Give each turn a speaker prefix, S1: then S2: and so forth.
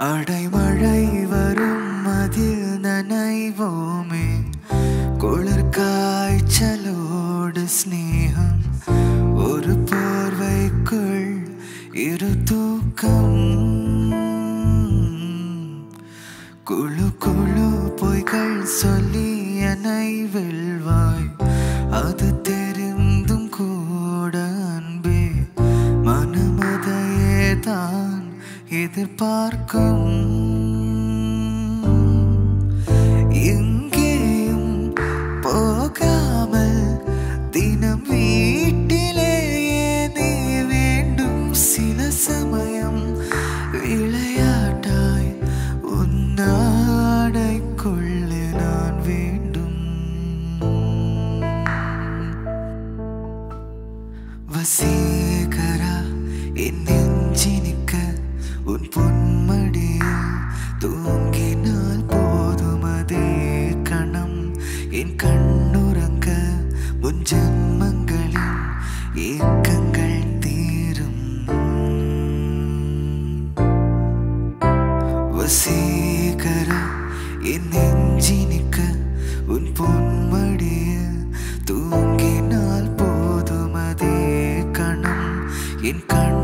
S1: அடைமழை வரும் அதில் நனைவோமே குளிர் காய்ச்சலோடு ஸ்நேகம் ஒரு போர்வைக்குள் இரு தூக்கம் குழு குழு பொய்கள் சொல்லி என்னை வெல்வாய் அது தெரிந்தும் கூட அன்பே மனமதையே தான் எதிர்பார்க்கும் எங்கேயும் போகாமல் தினம் வீட்டிலேயே நீ வேண்டும் சில சமயம் விளையாட்டாய் உன்னாடைக்குள்ளே நான் வேண்டும் வசீகரா என் நெஞ்சினிக்க உன் பொன்மடியில் தூங்கினால் போதும் அதே கணம் என் கண்ணுறங்க முன் ஜன்மங்களின் ஏக்கங்கள் தீரும் வசீகரா என் நெஞ்சினிக்க உன் பொன்மடியில் தூங்கினால் போதும் அதே கணம் என் கண்